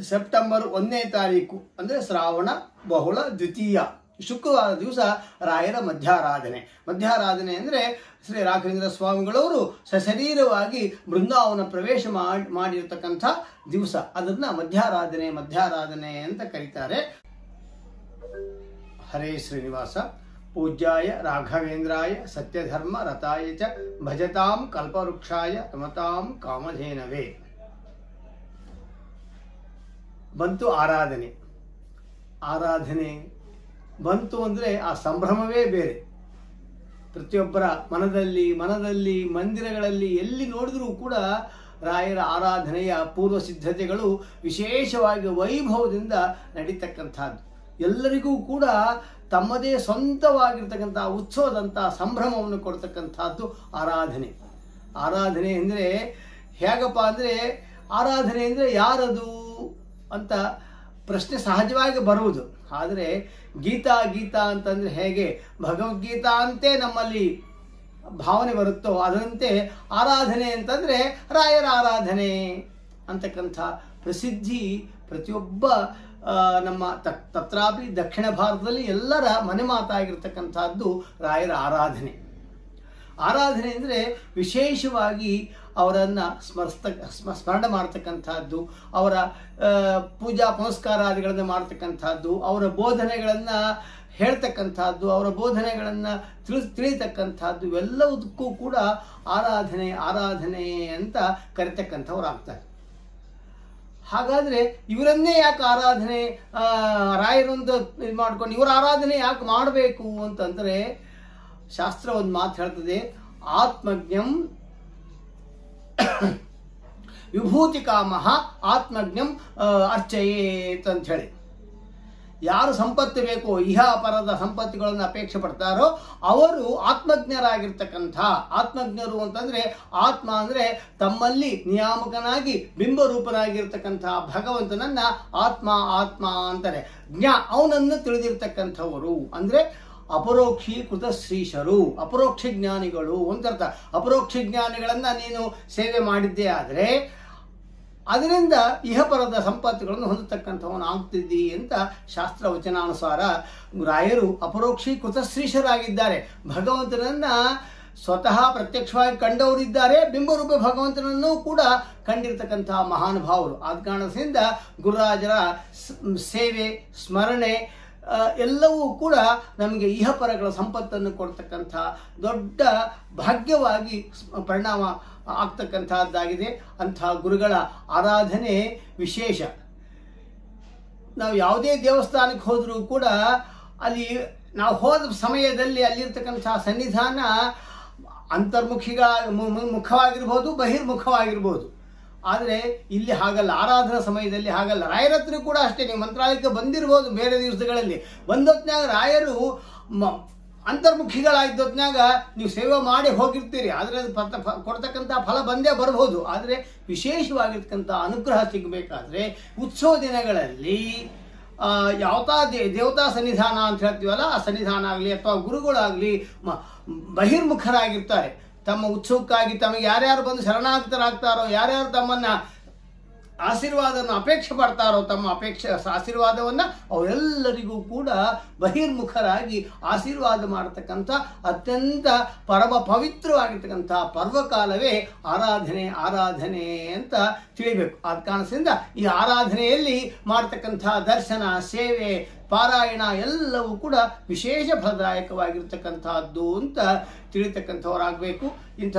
September ಒಂದನೇ ತಾರೀಕು ಅಂದರೆ ಶ್ರಾವಣ ಬಹುಳ ದ್ವಿತೀಯ ಶುಕ್ರವಾರ ದಿವಸ ರಾಯರ ಮಧ್ಯಾರಾಧನೆ ಮಧ್ಯಾರಾಧನೆ ಅಂದರೆ ಶ್ರೀ ರಾಘವೇಂದ್ರ ಸ್ವಾಮಿಗಳವರು ಸಶರೀರವಾಗಿ ಬೃಂದಾವನ ಪ್ರವೇಶ ಮಾಡಿ ಮಾಡಿರ್ತಕ್ಕಂಥ ದಿವಸ ಅದನ್ನ ಮಧ್ಯಾರಾಧನೆ ಮಧ್ಯಾರಾಧನೆ ಅಂತ ಕರೀತಾರೆ ಹರೇ ಶ್ರೀನಿವಾಸ ಪೂಜ್ಯಾಯ ರಾಘವೇಂದ್ರಾಯ ಸತ್ಯಧರ್ಮ ರತಾಯ ಚ ಭಜತಾಂ ಕಲ್ಪವೃಕ್ಷಾಯ ರಮತಾಂ ಕಾಮಧೇನವೇ ಬಂತು ಆರಾಧನೆ ಆರಾಧನೆ ಬಂತು ಅಂದರೆ ಆ ಸಂಭ್ರಮವೇ ಬೇರೆ ಪ್ರತಿಯೊಬ್ಬರ ಮನದಲ್ಲಿ ಮನದಲ್ಲಿ ಮಂದಿರಗಳಲ್ಲಿ ಎಲ್ಲಿ ನೋಡಿದ್ರೂ ಕೂಡ ರಾಯರ ಆರಾಧನೆಯ ಪೂರ್ವ ಸಿದ್ಧತೆಗಳು ವಿಶೇಷವಾಗಿ ವೈಭವದಿಂದ ನಡೀತಕ್ಕಂಥದ್ದು ಎಲ್ಲರಿಗೂ ಕೂಡ ತಮ್ಮದೇ ಸ್ವಂತವಾಗಿರ್ತಕ್ಕಂಥ ಉತ್ಸವದಂಥ ಸಂಭ್ರಮವನ್ನು ಕೊಡ್ತಕ್ಕಂಥದ್ದು ಆರಾಧನೆ ಆರಾಧನೆ ಅಂದರೆ ಹೇಗಪ್ಪ ಅಂದರೆ ಆರಾಧನೆ ಅಂದರೆ ಯಾರದು ಅಂತ ಪ್ರಶ್ನೆ ಸಹಜವಾಗಿ ಬರುವುದು ಆದರೆ ಗೀತಾ ಗೀತಾ ಅಂತಂದರೆ ಹೇಗೆ ಭಗವದ್ಗೀತಾ ಅಂತೆ ನಮ್ಮಲ್ಲಿ ಭಾವನೆ ಬರುತ್ತೋ ಅದರಂತೆ ಆರಾಧನೆ ಅಂತಂದರೆ ರಾಯರ ಆರಾಧನೆ ಅಂತಕ್ಕಂಥ ಪ್ರಸಿದ್ಧಿ ಪ್ರತಿಯೊಬ್ಬ ಆ, ನಮ್ಮ ತ- ತತ್ರಾಪಿ ದಕ್ಷಿಣ ಭಾರತದಲ್ಲಿ ಎಲ್ಲರ ಮನೆ ಮಾತಾಗಿರ್ತಕ್ಕಂಥದ್ದು ರಾಯರ ಆರಾಧನೆ ಆರಾಧನೆ ಅಂದರೆ ವಿಶೇಷವಾಗಿ ಅವರನ್ನು ಸ್ಮರಿಸ್ತ ಸ್ಮ- ಸ್ಮರಣೆ ಮಾಡ್ತಕ್ಕಂಥದ್ದು ಅವರ ಆ, ಪೂಜಾ ಪುನಸ್ಕಾರಾದಿಗಳನ್ನು ಮಾಡ್ತಕ್ಕಂಥದ್ದು ಅವರ ಬೋಧನೆಗಳನ್ನು ಹೇಳ್ತಕ್ಕಂಥದ್ದು ಅವರ ಬೋಧನೆಗಳನ್ನು ತಿಳಿ ತಿಳಿತಕ್ಕಂಥದ್ದು ಇವೆಲ್ಲದಕ್ಕೂ ಕೂಡ ಆರಾಧನೆ ಆರಾಧನೆ ಅಂತ ಕರಿತಕ್ಕಂಥವ್ರು ಆಗ್ತಾರೆ ಹಾಗಾದರೆ ಇವರನ್ನೇ ಯಾಕೆ ಆರಾಧನೆ ಆ, ರಾಯರಂತ ಇದು ಮಾಡ್ಕೊಂಡು ಇವರ ಆರಾಧನೆ ಯಾಕೆ ಮಾಡಬೇಕು ಅಂತಂದರೆ ಶಾಸ್ತ್ರ ಒಂದು ಮಾತು ಹೇಳ್ತದೆ ಆತ್ಮಜ್ಞಂ ವಿಭೂತಿ ಕಾಮಃ ಆತ್ಮಜ್ಞಂ ಆ, ಅರ್ಚಯೇತ್ ಅಂತ ಹೇಳಿ ಯಾರು ಸಂಪತ್ತು ಬೇಕೋ ಇಹ ಪರದ ಸಂಪತ್ತುಗಳನ್ನು ಅಪೇಕ್ಷೆ ಪಡ್ತಾರೋ ಅವರು ಆತ್ಮಜ್ಞರಾಗಿರ್ತಕ್ಕಂಥ ಆತ್ಮಜ್ಞರು ಅಂತಂದ್ರೆ ಆತ್ಮ ಅಂದ್ರೆ ತಮ್ಮಲ್ಲಿ ನಿಯಾಮಕನಾಗಿ ಬಿಂಬರೂಪನಾಗಿರ್ತಕ್ಕಂಥ ಭಗವಂತನನ್ನ ಆತ್ಮ ಆತ್ಮ ಅಂತಾರೆ ಜ್ಞ ಅವನನ್ನು ತಿಳಿದಿರ್ತಕ್ಕಂಥವರು ಅಂದ್ರೆ ಅಪರೋಕ್ಷೀಕೃತ ಶ್ರೀಶರು ಅಪರೋಕ್ಷ ಜ್ಞಾನಿಗಳು ಅಂತರ್ಥ ಅಪರೋಕ್ಷ ಜ್ಞಾನಿಗಳನ್ನ ನೀನು ಸೇವೆ ಮಾಡಿದ್ದೇ ಆದರೆ ಅದರಿಂದ ಇಹಪರದ ಸಂಪತ್ತುಗಳನ್ನು ಹೊಂದತಕ್ಕಂಥವನು ಆಗ್ತಿದ್ದಿ ಅಂತ ಶಾಸ್ತ್ರ ವಚನಾನುಸಾರ ರಾಯರು ಅಪರೋಕ್ಷೀಕೃತ ಶ್ರೀಶರಾಗಿದ್ದಾರೆ ಭಗವಂತನನ್ನ ಸ್ವತಃ ಪ್ರತ್ಯಕ್ಷವಾಗಿ ಕಂಡವರಿದ್ದಾರೆ ಬಿಂಬರೂಪ ಭಗವಂತನನ್ನು ಕೂಡ ಕಂಡಿರ್ತಕ್ಕಂತಹ ಮಹಾನುಭಾವರು ಆದ ಕಾರಣದಿಂದ ಗುರುರಾಜರ ಸ್- ಸೇವೆ ಸ್ಮರಣೆ ಆ, ಎಲ್ಲವೂ ಕೂಡ ನಮಗೆ ಇಹಪರಗಳ ಸಂಪತ್ತನ್ನು ಕೊಡ್ತಕ್ಕಂಥ ದೊಡ್ಡ ಭಾಗ್ಯವಾಗಿ ಸ್- ಪರಿಣಾಮ ಆಗ್ತಕ್ಕಂಥದ್ದಾಗಿದೆ ಅಂಥ ಗುರುಗಳ ಆರಾಧನೆ ವಿಶೇಷ ನಾವು ಯಾವುದೇ ದೇವಸ್ಥಾನಕ್ಕೆ ಹೋದರೂ ಕೂಡ ಅಲ್ಲಿ ನಾವು ಹೋದ ಸಮಯದಲ್ಲಿ ಅಲ್ಲಿರ್ತಕ್ಕಂಥ ಸನ್ನಿಧಾನ ಅಂತರ್ಮುಖಿಗ ಮು- ಮು- ಮುಖವಾಗಿರ್ಬೋದು ಬಹಿರ್ಮುಖವಾಗಿರ್ಬೋದು ಆದರೆ ಇಲ್ಲಿ ಹಾಗಲ್ಲ ಆರಾಧನಾ ಸಮಯದಲ್ಲಿ ಹಾಗಲ್ಲ ರಾಯರ ಹತ್ರ ಕೂಡ ಅಷ್ಟೇ ನೀವು ಮಂತ್ರಾಲಯಕ್ಕೆ ಬಂದಿರ್ಬೋದು ಬೇರೆ ದಿವಸಗಳಲ್ಲಿ ಬಂದೊತ್ನಾಗ ರಾಯರು ಮ- ಅಂತರ್ಮುಖಿಗಳಾಗಿದ್ದೊತ್ನಾಗ ನೀವು ಸೇವೆ ಮಾಡಿ ಹೋಗಿರ್ತೀರಿ ಆದರೆ ಅದು ಫತ- ಫ- ಕೊಡ್ತಕ್ಕಂಥ ಫಲ ಬಂದೇ ಬರ್ಬೋದು ಆದರೆ ವಿಶೇಷವಾಗಿರ್ತಕ್ಕಂಥ ಅನುಗ್ರಹ ಸಿಗಬೇಕಾದ್ರೆ ಉತ್ಸವ ದಿನಗಳಲ್ಲಿ ಆ, ಯಾವತಾ ದೇ ದೇವತಾ ಸನ್ನಿಧಾನ ಅಂತ ಹೇಳ್ತೀವಲ್ಲ ಆ ಸನ್ನಿಧಾನ ಆಗಲಿ ಅಥವಾ ಗುರುಗಳಾಗಲಿ ಮ ಬಹಿರ್ಮುಖರಾಗಿರ್ತಾರೆ ತಮ್ಮ ಉತ್ಸವಕ್ಕಾಗಿ ತಮಗೆ ಯಾರ್ಯಾರು ಬಂದು ಶರಣಾಗತರಾಗ್ತಾರೋ ಯಾರ್ಯಾರು ತಮ್ಮನ್ನ ಆಶೀರ್ವಾದವನ್ನು ಅಪೇಕ್ಷೆ ಪಡ್ತಾರೋ ತಮ್ಮ ಅಪೇಕ್ಷೆ ಆಶೀರ್ವಾದವನ್ನು ಅವರೆಲ್ಲರಿಗೂ ಕೂಡ ಬಹಿರ್ಮುಖರಾಗಿ ಆಶೀರ್ವಾದ ಮಾಡತಕ್ಕಂಥ ಅತ್ಯಂತ ಪರಮ ಪವಿತ್ರವಾಗಿರ್ತಕ್ಕಂಥ ಪರ್ವಕಾಲವೇ ಆರಾಧನೆ ಆರಾಧನೆ ಅಂತ ತಿಳಿಬೇಕು ಆದ ಕಾರಣದಿಂದ ಈ ಆರಾಧನೆಯಲ್ಲಿ ಮಾಡ್ತಕ್ಕಂಥ ದರ್ಶನ ಸೇವೆ ಪಾರಾಯಣ ಎಲ್ಲವೂ ಕೂಡ ವಿಶೇಷ ಫಲದಾಯಕವಾಗಿರ್ತಕ್ಕಂಥದ್ದು ಅಂತ ತಿಳಿತಕ್ಕಂಥವರಾಗಬೇಕು ಇಂಥ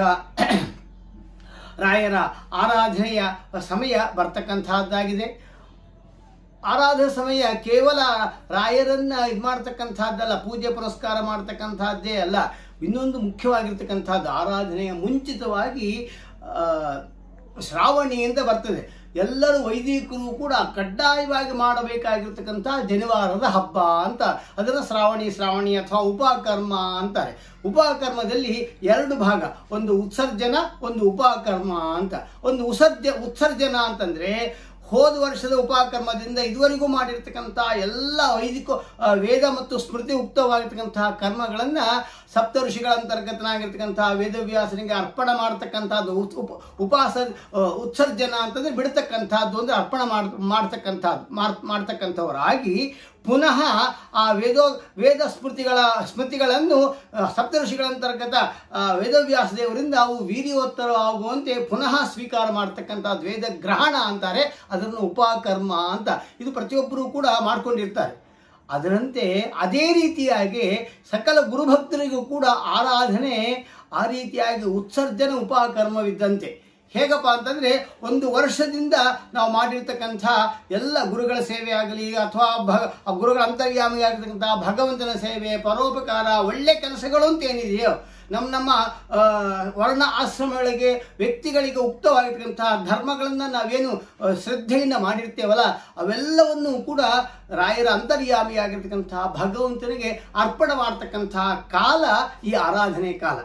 ರಾಯರ ಆರಾಧನೆಯ ಸಮಯ ಬರ್ತಕ್ಕಂತಹದ್ದಾಗಿದೆ ಆರಾಧನೆ ಸಮಯ ಕೇವಲ ರಾಯರನ್ನ ಇದು ಮಾಡ್ತಕ್ಕಂಥದ್ದಲ್ಲ ಪೂಜೆ ಪುರಸ್ಕಾರ ಮಾಡ್ತಕ್ಕಂಥದ್ದೇ ಅಲ್ಲ ಇನ್ನೊಂದು ಮುಖ್ಯವಾಗಿರ್ತಕ್ಕಂಥದ್ದು ಆರಾಧನೆಯ ಮುಂಚಿತವಾಗಿ ಆ, ಶ್ರಾವಣಿ ಅಂತ ಬರ್ತದೆ ಎಲ್ಲರೂ ವೈದಿಕರು ಕೂಡ ಕಡ್ಡಾಯವಾಗಿ ಮಾಡಬೇಕಾಗಿರ್ತಕ್ಕಂಥ ಜನಿವಾರದ ಹಬ್ಬ ಅಂತ ಅದನ್ನು ಶ್ರಾವಣಿ ಶ್ರಾವಣಿ ಅಥವಾ ಉಪಕರ್ಮ ಅಂತಾರೆ ಉಪಕರ್ಮದಲ್ಲಿ ಎರಡು ಭಾಗ ಒಂದು ಉತ್ಸರ್ಜನ ಒಂದು ಉಪಕರ್ಮ ಅಂತ ಒಂದು ಉಸರ್ಜ ಉತ್ಸರ್ಜನ ಅಂತಂದ್ರೆ ಹೋದ ವರ್ಷದ ಉಪಕರ್ಮದಿಂದ ಇದುವರೆಗೂ ಮಾಡಿರ್ತಕ್ಕಂಥ ಎಲ್ಲ ವೈದಿಕ ಆ, ವೇದ ಮತ್ತು ಸ್ಮೃತಿ ಉಕ್ತವಾಗಿರ್ತಕ್ಕಂತಹ ಕರ್ಮಗಳನ್ನ ಸಪ್ತ ಋಷಿಗಳ ಅಂತರ್ಗತನಾಗಿರ್ತಕ್ಕಂತಹ ವೇದವ್ಯಾಸನಿಗೆ ಅರ್ಪಣೆ ಮಾಡತಕ್ಕಂಥದ್ದು ಉತ್- ಉಪ ಉಪಾಸ ಆ, ಉತ್ಸರ್ಜನ ಅಂತಂದ್ರೆ ಬಿಡ್ತಕ್ಕಂಥದ್ದು ಅಂದ್ರೆ ಅರ್ಪಣೆ ಮಾಡ್ ಮಾಡ್ತಕ್ಕಂಥದ್ದು ಮಾಡ್ ಮಾಡ್ತಕ್ಕಂಥವರಾಗಿ ಪುನಃ ಆ ವೇದೋ ವೇದ ಸ್ಮೃತಿಗಳ ಸ್ಮೃತಿಗಳನ್ನು ಆ, ಸಪ್ತಋಷಿಗಳಂತರ್ಗತ ಆ, ವೇದವ್ಯಾಸ ದೇವರಿಂದ ಅವು ವೀರ್ಯೋತ್ತರವಾಗುವಂತೆ ಪುನಃ ಸ್ವೀಕಾರ ಮಾಡ್ತಕ್ಕಂಥದ್ದು ವೇದ ಗ್ರಹಣ ಅಂತಾರೆ ಅದನ್ನು ಉಪಕರ್ಮ ಅಂತ ಇದು ಪ್ರತಿಯೊಬ್ಬರೂ ಕೂಡ ಮಾಡ್ಕೊಂಡಿರ್ತಾರೆ ಅದರಂತೆ ಅದೇ ರೀತಿಯಾಗಿ ಸಕಲ ಗುರುಭಕ್ತರಿಗೂ ಕೂಡ ಆರಾಧನೆ ಆ ರೀತಿಯಾಗಿ ಉತ್ಸರ್ಜನ ಉಪಕರ್ಮವಿದ್ದಂತೆ ಹೇಗಪ್ಪ ಅಂತಂದ್ರೆ ಒಂದು ವರ್ಷದಿಂದ ನಾವು ಮಾಡಿರ್ತಕ್ಕಂಥ ಎಲ್ಲ ಗುರುಗಳ ಸೇವೆ ಆಗಲಿ ಅಥವಾ ಭ ಆ ಗುರುಗಳ ಅಂತರ್ಯಾಮಿ ಆಗಿರ್ತಕ್ಕಂಥ ಭಗವಂತನ ಸೇವೆ ಪರೋಪಕಾರ ಒಳ್ಳೆ ಕೆಲಸಗಳು ಅಂತ ಏನಿದೆಯೋ ನಮ್ಮ ನಮ್ಮ ಆ, ವರ್ಣ ಆಶ್ರಮಗಳಿಗೆ ವ್ಯಕ್ತಿಗಳಿಗೆ ಉಕ್ತವಾಗಿರ್ತಕ್ಕಂಥ ಧರ್ಮಗಳನ್ನು ನಾವೇನು ಆ, ಶ್ರದ್ಧೆಯಿಂದ ಮಾಡಿರ್ತೇವಲ್ಲ ಅವೆಲ್ಲವನ್ನು ಕೂಡ ರಾಯರ ಅಂತರ್ಯಾಮಿಯಾಗಿರ್ತಕ್ಕಂಥ ಭಗವಂತನಿಗೆ ಅರ್ಪಣೆ ಮಾಡ್ತಕ್ಕಂಥ ಕಾಲ ಈ ಆರಾಧನೆ ಕಾಲ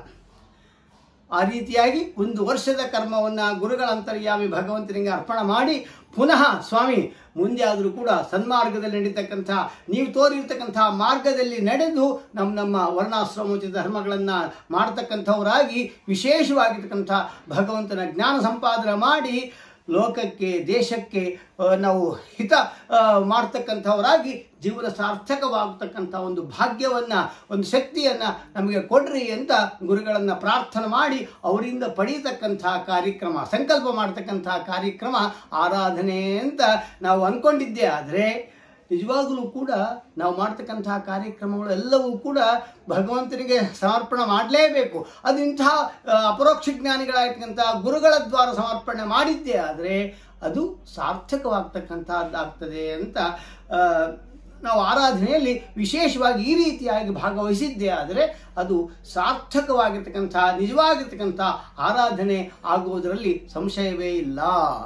ಆ ರೀತಿಯಾಗಿ ಒಂದು ವರ್ಷದ ಕರ್ಮವನ್ನು ಗುರುಗಳ ಅಂತರ್ಯಾಮಿ ಭಗವಂತನಿಗೆ ಅರ್ಪಣೆ ಮಾಡಿ ಪುನಃ ಸ್ವಾಮಿ ಮುಂದೆ ಆದರೂ ಕೂಡ ಸನ್ಮಾರ್ಗದಲ್ಲಿ ನಡೀತಕ್ಕಂಥ ನೀವು ತೋರಿರ್ತಕ್ಕಂಥ ಮಾರ್ಗದಲ್ಲಿ ನಡೆದು ನಮ್ಮ ನಮ್ಮ ವರ್ಣಾಶ್ರಮೋಚಿತ ಧರ್ಮಗಳನ್ನು ಮಾಡ್ತಕ್ಕಂಥವರಾಗಿ ವಿಶೇಷವಾಗಿರ್ತಕ್ಕಂಥ ಭಗವಂತನ ಜ್ಞಾನ ಸಂಪಾದನೆ ಮಾಡಿ ಲೋಕಕ್ಕೆ ದೇಶಕ್ಕೆ ಆ, ನಾವು ಹಿತ ಆ, ಮಾಡ್ತಕ್ಕಂಥವರಾಗಿ ಜೀವನ ಸಾರ್ಥಕವಾಗತಕ್ಕಂಥ ಒಂದು ಭಾಗ್ಯವನ್ನು ಒಂದು ಶಕ್ತಿಯನ್ನು ನಮಗೆ ಕೊಡ್ರಿ ಅಂತ ಗುರುಗಳನ್ನು ಪ್ರಾರ್ಥನೆ ಮಾಡಿ ಅವರಿಂದ ಪಡೀತಕ್ಕಂಥ ಕಾರ್ಯಕ್ರಮ ಸಂಕಲ್ಪ ಮಾಡ್ತಕ್ಕಂಥ ಕಾರ್ಯಕ್ರಮ ಆರಾಧನೆ ಅಂತ ನಾವು ಅಂದ್ಕೊಂಡಿದ್ದೇ ಆದರೆ ನಿಜವಾಗಲೂ ಕೂಡ ನಾವು ಮಾಡ್ತಕ್ಕಂತಹ ಕಾರ್ಯಕ್ರಮಗಳು ಎಲ್ಲವೂ ಕೂಡ ಭಗವಂತನಿಗೆ ಸಮರ್ಪಣೆ ಮಾಡಲೇಬೇಕು ಅದು ಇಂತಹ ಆ, ಅಪರೋಕ್ಷ ಜ್ಞಾನಿಗಳಾಗಿರ್ತಕ್ಕಂಥ ಗುರುಗಳ ದ್ವಾರ ಸಮರ್ಪಣೆ ಮಾಡಿದ್ದೇ ಆದರೆ ಅದು ಸಾರ್ಥಕವಾಗ್ತಕ್ಕಂಥದ್ದಾಗ್ತದೆ ಅಂತ ಆ, ನಾವು ಆರಾಧನೆಯಲ್ಲಿ ವಿಶೇಷವಾಗಿ ಈ ರೀತಿಯಾಗಿ ಭಾಗವಹಿಸಿದ್ದೇ ಆದರೆ ಅದು ಸಾರ್ಥಕವಾಗಿರ್ತಕ್ಕಂಥ ನಿಜವಾಗಿರ್ತಕ್ಕಂಥ ಆರಾಧನೆ ಆಗುವುದರಲ್ಲಿ ಸಂಶಯವೇ ಇಲ್ಲ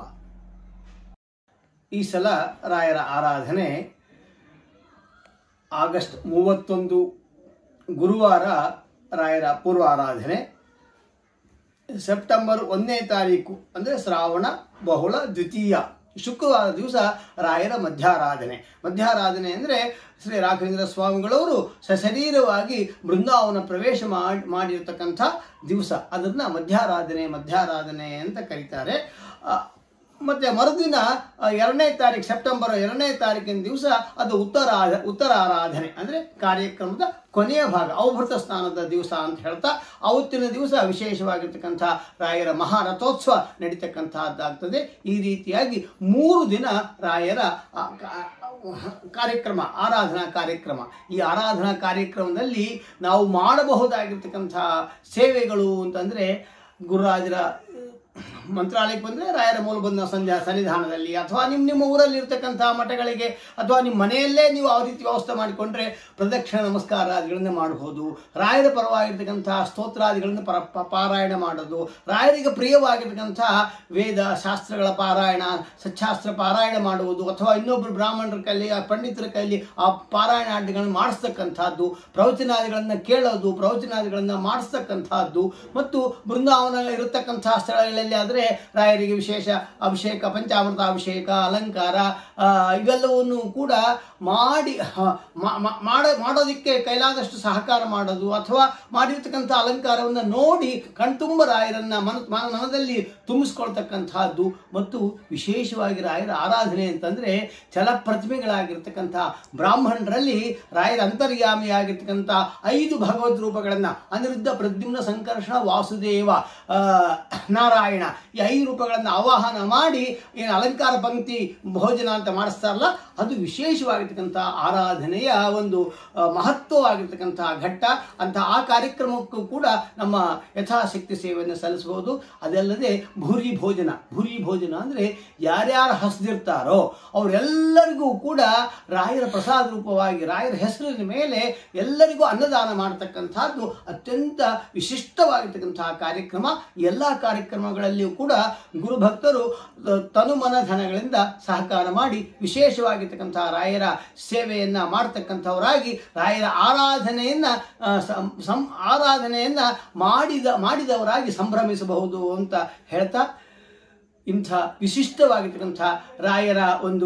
ಈ ಸಲ ರಾಯರ ಆರಾಧನೆ ಆಗಸ್ಟ್ ಮೂವತ್ತೊಂದು ಗುರುವಾರ ರಾಯರ ಪೂರ್ವ ಆರಾಧನೆ ಸೆಪ್ಟೆಂಬರ್ ಒಂದನೇ ತಾರೀಕು ಅಂದರೆ ಶ್ರಾವಣ ಬಹುಳ ದ್ವಿತೀಯ ಶುಕ್ರವಾರ ದಿವಸ ರಾಯರ ಮಧ್ಯಾರಾಧನೆ ಮಧ್ಯಾರಾಧನೆ ಅಂದರೆ ಶ್ರೀ ರಾಘವೇಂದ್ರ ಸ್ವಾಮಿಗಳವರು ಸಶರೀರವಾಗಿ ಬೃಂದಾವನ ಪ್ರವೇಶ ಮಾಡಿ ಮಾಡಿರ್ತಕ್ಕಂಥ ದಿವಸ ಅದನ್ನು ಮಧ್ಯಾರಾಧನೆ ಮಧ್ಯಾರಾಧನೆ ಅಂತ ಕರೀತಾರೆ ಆ, ಮತ್ತೆ ಮರುದಿನ ಆ, ಎರಡನೇ ತಾರೀಕು ಸೆಪ್ಟೆಂಬರ್ ಎರಡನೇ ತಾರೀಕಿನ ದಿವಸ ಅದು ಉತ್ತರ ಉತ್ತರ ಆರಾಧನೆ ಅಂದರೆ ಕಾರ್ಯಕ್ರಮದ ಕೊನೆಯ ಭಾಗ ಅವಭೃತ ಸ್ನಾನದ ದಿವಸ ಅಂತ ಹೇಳ್ತಾ ಅವತ್ತಿನ ದಿವಸ ವಿಶೇಷವಾಗಿರ್ತಕ್ಕಂಥ ರಾಯರ ಮಹಾರಥೋತ್ಸವ ನಡೀತಕ್ಕಂತಹದ್ದಾಗ್ತದೆ ಈ ರೀತಿಯಾಗಿ ಮೂರು ದಿನ ರಾಯರ ಆ, ಕಾ- ಕಾರ್ಯಕ್ರಮ ಆರಾಧನಾ ಕಾರ್ಯಕ್ರಮ ಈ ಆರಾಧನಾ ಕಾರ್ಯಕ್ರಮದಲ್ಲಿ ನಾವು ಮಾಡಬಹುದಾಗಿರ್ತಕ್ಕಂಥ ಸೇವೆಗಳು ಅಂತಂದರೆ ಗುರುರಾಜರ ಮಂತ್ರಾಲಯಕ್ಕೆ ಬಂದರೆ ರಾಯರ ಮೂಲಬಂಧ ಸಂಧ್ಯಾ ಸನ್ನಿಧಾನದಲ್ಲಿ ಅಥವಾ ನಿಮ್ಮ ನಿಮ್ಮ ಊರಲ್ಲಿ ಇರ್ತಕ್ಕಂಥ ಮಠಗಳಿಗೆ ಅಥವಾ ನಿಮ್ಮ ಮನೆಯಲ್ಲೇ ನೀವು ಆ ರೀತಿ ವ್ಯವಸ್ಥೆ ಮಾಡಿಕೊಂಡ್ರೆ ಪ್ರದಕ್ಷಿಣ ನಮಸ್ಕಾರಾದಿಗಳನ್ನ ಮಾಡಬಹುದು ರಾಯರ ಪರವಾಗಿರ್ತಕ್ಕಂಥ ಸ್ತೋತ್ರಾದಿಗಳನ್ನು ಪರ ಪ- ಪಾರಾಯಣ ಮಾಡೋದು ರಾಯರಿಗೆ ಪ್ರಿಯವಾಗಿರ್ತಕ್ಕಂಥ ವೇದ ಶಾಸ್ತ್ರಗಳ ಪಾರಾಯಣ ಸಚ್ಚಾಸ್ತ್ರ ಪಾರಾಯಣ ಮಾಡುವುದು ಅಥವಾ ಇನ್ನೊಬ್ಬರು ಬ್ರಾಹ್ಮಣರ ಕೈಲಿ ಆ ಪಂಡಿತರ ಕೈಲಿ ಆ ಪಾರಾಯಣಾದಿಗಳನ್ನು ಮಾಡಿಸ್ತಕ್ಕಂಥದ್ದು ಪ್ರವಚನಾದಿಗಳನ್ನು ಕೇಳೋದು ಪ್ರವಚನಾದಿಗಳನ್ನು ಮಾಡಿಸ್ತಕ್ಕಂಥದ್ದು ಮತ್ತು ಬೃಂದಾವನ ಇರತಕ್ಕಂಥ ಸ್ಥಳಗಳಲ್ಲಿ ಆದರೆ ರಾಯರಿಗೆ ವಿಶೇಷ ಅಭಿಷೇಕ ಪಂಚಾಮೃತ ಅಭಿಷೇಕ ಅಲಂಕಾರ ಆ, ಇವೆಲ್ಲವನ್ನು ಕೂಡ ಮಾಡಿ ಹ, ಮಾ- ಮಾ- ಮಾಡ ಮಾಡೋದಕ್ಕೆ ಕೈಲಾದಷ್ಟು ಸಹಕಾರ ಮಾಡೋದು ಅಥವಾ ಮಾಡಿರ್ತಕ್ಕಂಥ ಅಲಂಕಾರವನ್ನು ನೋಡಿ ಕಣ್ತುಂಬ ರಾಯರನ್ನ ಮನ ಮನ- ಮನದಲ್ಲಿ ತುಂಬಿಸ್ಕೊಳ್ತಕ್ಕಂಥದ್ದು ಮತ್ತು ವಿಶೇಷವಾಗಿ ರಾಯರ ಆರಾಧನೆ ಅಂತಂದ್ರೆ ಚಲಪ್ರತಿಮೆಗಳಾಗಿರ್ತಕ್ಕಂಥ ಬ್ರಾಹ್ಮಣರಲ್ಲಿ ರಾಯರ ಅಂತರ್ಯಾಮಿಯಾಗಿರ್ತಕ್ಕಂಥ ಐದು ಭಗವದ್ ರೂಪಗಳನ್ನ ಅನಿರುದ್ಧ ಪ್ರದ್ಯುಮ್ನ ಸಂಕರ್ಷಣ ವಾಸುದೇವ ಆ, ನಾರಾಯಣ ಈ ಐದು ರೂಪಗಳನ್ನು ಆವಾಹನ ಮಾಡಿ ಏನು ಅಲಂಕಾರ ಪಂಕ್ತಿ ಭೋಜನ ಅಂತ ಮಾಡಿಸ್ತಾರಲ್ಲ ಅದು ವಿಶೇಷವಾಗಿರ್ತಕ್ಕಂಥ ಆರಾಧನೆಯ ಒಂದು ಆ, ಮಹತ್ವವಾಗಿರ್ತಕ್ಕಂಥ ಘಟ್ಟ ಅಂತ ಆ ಕಾರ್ಯಕ್ರಮಕ್ಕೂ ಕೂಡ ನಮ್ಮ ಯಥಾಶಕ್ತಿ ಸೇವೆಯನ್ನು ಸಲ್ಲಿಸಬಹುದು ಅದಲ್ಲದೆ ಭೂರಿ ಭೋಜನ ಭೂರಿ ಭೋಜನ ಅಂದರೆ ಯಾರ್ಯಾರು ಹಸ್ದಿರ್ತಾರೋ ಅವರೆಲ್ಲರಿಗೂ ಕೂಡ ರಾಯರ ಪ್ರಸಾದ ರೂಪವಾಗಿ ರಾಯರ ಹೆಸರಿನ ಮೇಲೆ ಎಲ್ಲರಿಗೂ ಅನ್ನದಾನ ಮಾಡತಕ್ಕಂಥದ್ದು ಅತ್ಯಂತ ವಿಶಿಷ್ಟವಾಗಿರ್ತಕ್ಕಂತಹ ಕಾರ್ಯಕ್ರಮ ಎಲ್ಲ ಕಾರ್ಯಕ್ರಮಗಳಲ್ಲಿಯೂ ಕೂಡ ಗುರುಭಕ್ತರು ಅಹ್, ತನುಮನ ಧನಗಳಿಂದ ಸಹಕಾರ ಮಾಡಿ ವಿಶೇಷವಾಗಿರ್ತಕ್ಕಂತಹ ರಾಯರ ಸೇವೆಯನ್ನ ಮಾಡ್ತಕ್ಕಂಥವರಾಗಿ ರಾಯರ ಆರಾಧನೆಯನ್ನ ಆ, ಸಂ- ಸಂ- ಆರಾಧನೆಯನ್ನ ಮಾಡಿದ ಮಾಡಿದವರಾಗಿ ಸಂಭ್ರಮಿಸಬಹುದು ಅಂತ ಹೇಳ್ತಾ ಇಂಥ ವಿಶಿಷ್ಟವಾಗಿರ್ತಕ್ಕಂಥ ರಾಯರ ಒಂದು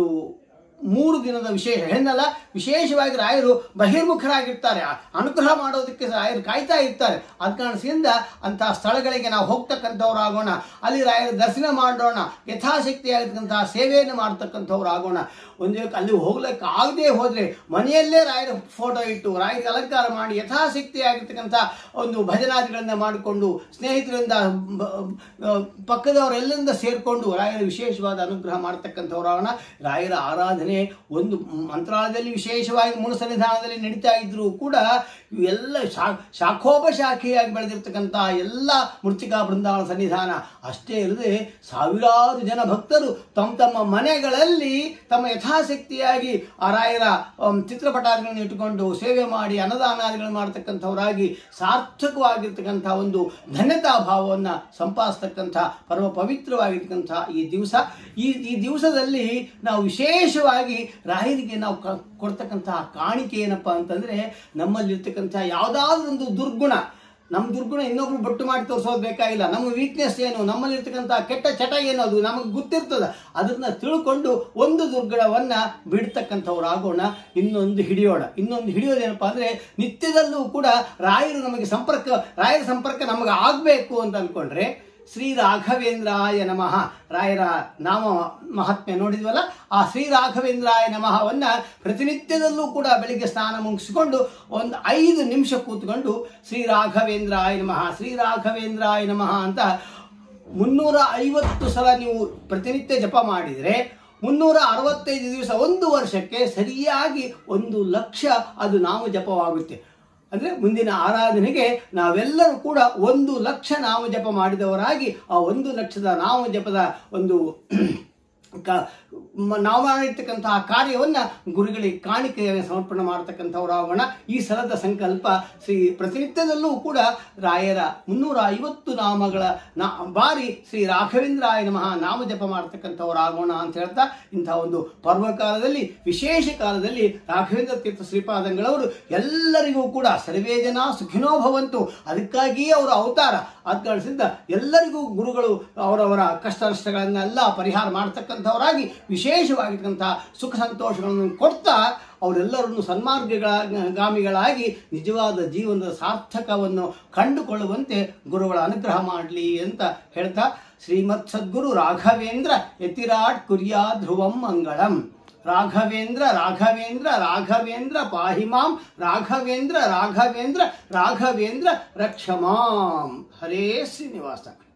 ಮೂರು ದಿನದ ವಿಶೇಷ ಹೆಣ್ಣಲ್ಲ ವಿಶೇಷವಾಗಿ ರಾಯರು ಬಹಿರ್ಮುಖರಾಗಿರ್ತಾರೆ ಆ ಅನುಗ್ರಹ ಮಾಡೋದಕ್ಕೆ ರಾಯರು ಕಾಯ್ತಾ ಇರ್ತಾರೆ ಅದ ಕಾರಣದಿಂದ ಅಂತಹ ಸ್ಥಳಗಳಿಗೆ ನಾವು ಹೋಗ್ತಕ್ಕಂಥವ್ರಾಗೋಣ ಅಲ್ಲಿ ರಾಯರ ದರ್ಶನ ಮಾಡೋಣ ಯಥಾಶಕ್ತಿಯಾಗಿರ್ತಕ್ಕಂತಹ ಸೇವೆಯನ್ನು ಮಾಡ್ತಕ್ಕಂಥವ್ರು ಆಗೋಣ ಒಂದು ವೇಳೆ ಅಲ್ಲಿ ಹೋಗ್ಲಿಕ್ಕೆ ಆಗದೆ ಹೋದ್ರೆ ಮನೆಯಲ್ಲೇ ರಾಯರ ಫೋಟೋ ಇಟ್ಟು ರಾಯರಿಗೆ ಅಲಂಕಾರ ಮಾಡಿ ಯಥಾಶಕ್ತಿಯಾಗಿರ್ತಕ್ಕಂಥ ಒಂದು ಭಜನಾದಿಗಳನ್ನ ಮಾಡಿಕೊಂಡು ಸ್ನೇಹಿತರಿಂದ ಬ- ಬ- ಪಕ್ಕದವರೆಲ್ಲರಿಂದ ಸೇರಿಕೊಂಡು ರಾಯರ ವಿಶೇಷವಾದ ಅನುಗ್ರಹ ಮಾಡ್ತಕ್ಕಂಥವ್ರಾಗೋಣ ರಾಯರ ಆರಾಧನೆ ಒಂದು ಮಂತ್ರಾಲಯದಲ್ಲಿ ವಿಶೇಷವಾಗಿ ಮೂಲ ಸನ್ನಿಧಾನದಲ್ಲಿ ನಡೀತಾ ಇದ್ರೂ ಕೂಡ ಇವೆಲ್ಲ ಶಾ ಶಾಖೋಪಶಾಖೆಯಾಗಿ ಬೆಳೆದಿರ್ತಕ್ಕಂಥ ಎಲ್ಲ ಮೃತ್ತಿಕಾ ಬೃಂದಾವನ ಸನ್ನಿಧಾನ ಅಷ್ಟೇ ಇಲ್ಲದೆ ಸಾವಿರಾರು ಜನ ಭಕ್ತರು ತಮ್ಮ ತಮ್ಮ ಮನೆಗಳಲ್ಲಿ ತಮ್ಮ ಯಥಾಶಕ್ತಿಯಾಗಿ ಆ ರಾಯರ ಅಮ್, ಚಿತ್ರಪಟಾದಿಗಳನ್ನು ಇಟ್ಟುಕೊಂಡು ಸೇವೆ ಮಾಡಿ ಅನ್ನದಾನಾದಿಗಳನ್ನು ಮಾಡ್ತಕ್ಕಂಥವರಾಗಿ ಸಾರ್ಥಕವಾಗಿರ್ತಕ್ಕಂಥ ಒಂದು ಧನ್ಯತಾ ಭಾವವನ್ನು ಸಂಪಾದಿಸ್ತಕ್ಕಂಥ ಪರಮ ಪವಿತ್ರವಾಗಿರ್ತಕ್ಕಂಥ ಈ ದಿವಸ ಈ ಈ ದಿವಸದಲ್ಲಿ ನಾವು ವಿಶೇಷವಾಗಿ ರಾಯರಿಗೆ ನಾವು ಕ- ಕೊಡ್ತಕ್ಕಂತಹ ಕಾಣಿಕೆ ಏನಪ್ಪಾ ಅಂತಂದ್ರೆ ನಮ್ಮಲ್ಲಿರ್ತಕ್ಕಂಥ ಯಾವುದಾದ್ರೂ ಒಂದು ದುರ್ಗುಣ ನಮ್ಮ ದುರ್ಗುಣ ಇನ್ನೊಬ್ರು ಬೊಟ್ಟು ಮಾಡಿ ತೋರಿಸೋದು ಬೇಕಾಗಿಲ್ಲ ನಮ್ಮ ವೀಕ್ನೆಸ್ ಏನು ನಮ್ಮಲ್ಲಿರ್ತಕ್ಕಂಥ ಕೆಟ್ಟ ಚಟ ಏನು ಅದು ನಮಗೆ ಗೊತ್ತಿರ್ತದ ಅದನ್ನ ತಿಳ್ಕೊಂಡು ಒಂದು ದುರ್ಗುಣವನ್ನ ಬಿಡ್ತಕ್ಕಂಥವ್ರು ಆಗೋಣ ಇನ್ನೊಂದು ಹಿಡಿಯೋಣ ಇನ್ನೊಂದು ಹಿಡಿಯೋದೇನಪ್ಪ ಅಂದ್ರೆ ನಿತ್ಯದಲ್ಲೂ ಕೂಡ ರಾಯರು ನಮಗೆ ಸಂಪರ್ಕ ರಾಯರ ಸಂಪರ್ಕ ನಮಗೆ ಆಗಬೇಕು ಅಂತ ಅನ್ಕೊಂಡ್ರೆ ಶ್ರೀ ರಾಘವೇಂದ್ರಾಯ ನಮಃ ರಾಯರ ನಾಮ ಮಹಾತ್ಮೆ ನೋಡಿದ್ವಲ್ಲ ಆ ಶ್ರೀ ರಾಘವೇಂದ್ರಾಯ ನಮಃವನ್ನ ಪ್ರತಿನಿತ್ಯದಲ್ಲೂ ಕೂಡ ಬೆಳಿಗ್ಗೆ ಸ್ನಾನ ಮುಗಿಸಿಕೊಂಡು ಒಂದು ಐದು ನಿಮಿಷ ಕೂತ್ಕೊಂಡು ಶ್ರೀ ರಾಘವೇಂದ್ರಾಯ ನಮಃ ಶ್ರೀ ರಾಘವೇಂದ್ರಾಯ ನಮಃ ಅಂತ ಮುನ್ನೂರ ಐವತ್ತು ಸಲ ನೀವು ಪ್ರತಿನಿತ್ಯ ಜಪ ಮಾಡಿದರೆ ಮುನ್ನೂರ ಅರವತ್ತೈದು ದಿವಸ ಒಂದು ವರ್ಷಕ್ಕೆ ಸರಿಯಾಗಿ ಒಂದು ಲಕ್ಷ ಅದು ನಾಮ ಜಪವಾಗುತ್ತೆ ಅಂದರೆ ಮುಂದಿನ ಆರಾಧನೆಗೆ ನಾವೆಲ್ಲರೂ ಕೂಡ ಒಂದು ಲಕ್ಷ ನಾಮ ಜಪ ಮಾಡಿದವರಾಗಿ ಆ ಒಂದು ಲಕ್ಷದ ನಾಮ ಜಪದ ಒಂದು ಕ ಮ- ನಾವು ಮಾಡಿರ್ತಕ್ಕಂತಹ ಕಾರ್ಯವನ್ನು ಗುರುಗಳಿಗೆ ಕಾಣಿಕೆಯಾಗಿ ಸಮರ್ಪಣೆ ಮಾಡತಕ್ಕಂಥವರಾಗೋಣ ಈ ಸಲದ ಸಂಕಲ್ಪ ಶ್ರೀ ಪ್ರತಿನಿತ್ಯದಲ್ಲೂ ಕೂಡ ರಾಯರ ಮುನ್ನೂರ ಐವತ್ತು ನಾಮಗಳ ನಾ ಬಾರಿ ಶ್ರೀ ರಾಘವೇಂದ್ರಾಯ ನಮಃ ನಾಮ ಜಪ ಮಾಡತಕ್ಕಂಥವರಾಗೋಣ ಅಂತ ಹೇಳ್ತಾ ಇಂಥ ಒಂದು ಪರ್ವಕಾಲದಲ್ಲಿ ವಿಶೇಷ ಕಾಲದಲ್ಲಿ ರಾಘವೇಂದ್ರ ತೀರ್ಥ ಶ್ರೀಪಾದಂಗಳವರು ಎಲ್ಲರಿಗೂ ಕೂಡ ಸರ್ವೇ ಜನ ಸುಖಿನೋ ಭವಂತು ಅದಕ್ಕಾಗಿಯೇ ಅವರ ಅವತಾರ ಅದ್ ಕಾರಣದಿಂದ ಎಲ್ಲರಿಗೂ ಗುರುಗಳು ಅವರವರ ಕಷ್ಟ ನಷ್ಟಗಳನ್ನೆಲ್ಲ ಪರಿಹಾರ ಮಾಡ್ತಕ್ಕಂಥವರಾಗಿ ವಿಶೇಷವಾಗಿರ್ತಕ್ಕಂಥ ಸುಖ ಸಂತೋಷಗಳನ್ನು ಕೊಡ್ತಾ ಅವರೆಲ್ಲರನ್ನು ಸನ್ಮಾರ್ಗಗಳ ಗಾಮಿಗಳಾಗಿ ನಿಜವಾದ ಜೀವನದ ಸಾರ್ಥಕವನ್ನು ಕಂಡುಕೊಳ್ಳುವಂತೆ ಗುರುಗಳ ಅನುಗ್ರಹ ಮಾಡಲಿ ಅಂತ ಹೇಳ್ತಾ ಶ್ರೀಮತ್ ಸದ್ಗುರು ರಾಘವೇಂದ್ರ ಯತಿರಾಟ್ ಕುರ್ಯಾ ಧ್ರುವಂ ಮಂಗಳಂ ರಾಘವೇಂದ್ರ ರಾಘವೇಂದ್ರ ರಾಘವೇಂದ್ರ ಪಾಹಿಮಾಂ ರಾಘವೇಂದ್ರ ರಾಘವೇಂದ್ರ ರಾಘವೇಂದ್ರ ರಕ್ಷಮಾಂ ಹರೇ ಶ್ರೀನಿವಾಸ